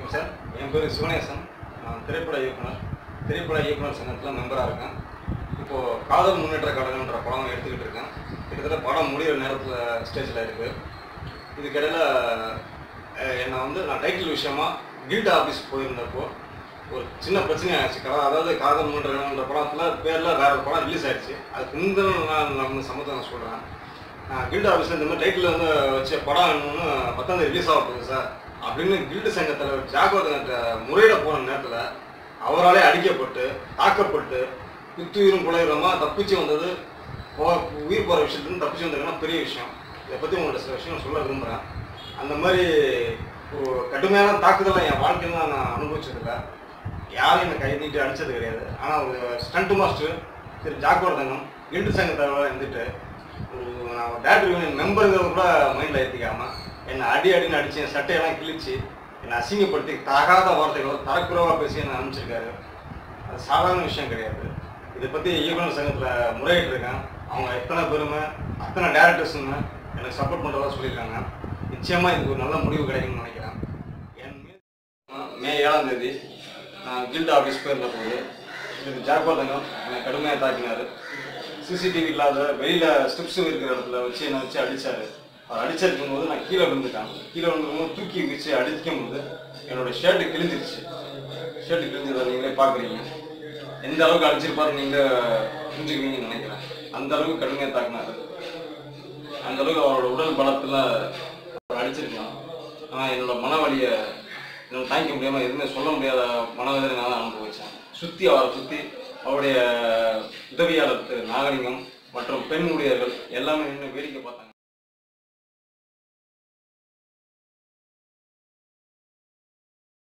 வணக்கம் சார் என் பேர் சிவனேசன் நான் திரைப்பட இயக்குனர் திரைப்பட இயக்குனர் சங்கத்தில் மெம்பராக இருக்கேன் இப்போது காதல் முன்னேற்ற கழகம்ன்ற படம் எடுத்துக்கிட்டு இருக்கேன் கிட்டத்தட்ட படம் முடிகிற நேரத்தில் ஸ்டேஜில் இருக்குது இதுக்கிடையில் அஹ், என்னை வந்து நான் டைட்டில் விஷயமா கில்ட் ஆஃபீஸ் போயிருந்தப்போ ஒரு சின்ன பிரச்சனை ஆயிடுச்சு கா அதாவது காதல் முன்னேற்ற படத்தில் பேரில் வேற ஒரு படம் ரிலீஸ் ஆயிடுச்சு அதுக்கு முந்தின நாள் நடந்த சம்பவத்தை நான் சொல்கிறேன் கில்டு ஆஃபீஸில் இந்த மாதிரி டைட்டில் வந்து வச்ச படம் இன்னொன்று பத்தாம் தேதி ரிலீஸ் ஆக போகுது சார் அப்படின்னு கில்டு சங்க தலைவர் ஜாகவதன்கிட்ட முறையிட போன நேரத்தில் அவராலே அடிக்கப்பட்டு தாக்கப்பட்டு குத்துயிரும் குலையுறமா தப்பிச்சு வந்தது போ- உயிர் போகிற விஷயத்துலேருந்து தப்பிச்சு வந்ததுன்னா பெரிய விஷயம் இதை பற்றி உங்கள்ட்ட சில விஷயம் சொல்ல விரும்புகிறேன் அந்த மாதிரி ஒரு கடுமையான தாக்குதலை என் வாழ்க்கையில் நான் அனுபவிச்சதில்லை யாரும் என்னை கை நீட்டி அடிச்சது கிடையாது ஆனால் ஒரு ஸ்டண்ட் மாஸ்டர் திரு ஜாக்வர்தனம் கில்டு சங்கத்தை இருந்துட்டு ஒரு நான் டேரக்டர் யூனியன் மெம்பருங்கிறத கூட மைண்டில் ஏற்றிக்காம என்னை அடி அடின்னு அடிச்சு என் சட்டையெல்லாம் கிழிச்சு என்னை அசிங்கப்படுத்தி தகாத வார்த்தைகளோ தரக்குறவாக பேசி என்னை அனுப்பிச்சிருக்காரு அது சாதாரண விஷயம் கிடையாது இதை பற்றி இயக்குனர் சங்கத்தில் முறையிட்டிருக்கேன் அவங்க எத்தனை பேருமே அத்தனை டேரக்டர்ஸுமே எனக்கு சப்போர்ட் பண்ணுறதா சொல்லியிருக்காங்க நிச்சயமாக இதுக்கு ஒரு நல்ல முடிவு கிடைக்கும்னு நினைக்கிறேன் என் மீது மே ஏழாம் தேதி நான் கில்ட் ஆஃபீஸ் போயிருந்த போது இதுக்கு ஜாக்வாதங்கம் என்னை கடுமையாக தாக்கினார் சிசிடிவி இல்லாத வெளியில் ஸ்டெப்ஸ் இருக்கிற இடத்துல வச்சு என்னை வச்சு அடித்தார் அவர் அடிச்சிருக்கும் போது நான் கீழே விழுந்துட்டேன் கீழே விழுந்துருக்கும் தூக்கி வச்சு அடிக்கும் போது என்னோட ஷர்ட்டு கிழிஞ்சிருச்சு ஷர்ட்டு கிழிஞ்சதை நீங்களே பார்க்குறீங்க எந்த அளவுக்கு அடிச்சிருப்பாரு நீங்கள் புரிஞ்சுக்குவீங்கன்னு நினைக்கிறேன் அந்த அளவுக்கு கடுமையாக தாக்கினார் அந்த அளவுக்கு அவரோட உடல் பலத்தில் அவர் அடிச்சிருக்கலாம் ஆனால் என்னோட மனவலியை என்னால் தாங்கிக்க முடியாமல் எதுவுமே சொல்ல முடியாத மனவேதனை நான் அனுபவிச்சேன் சுற்றி அவரை சுற்றி அவருடைய உதவியாளர் திரு நாகலிங்கம் மற்றும் பெண் ஊழியர்கள் எல்லாமே நின்று வேடிக்கை பார்த்தாங்க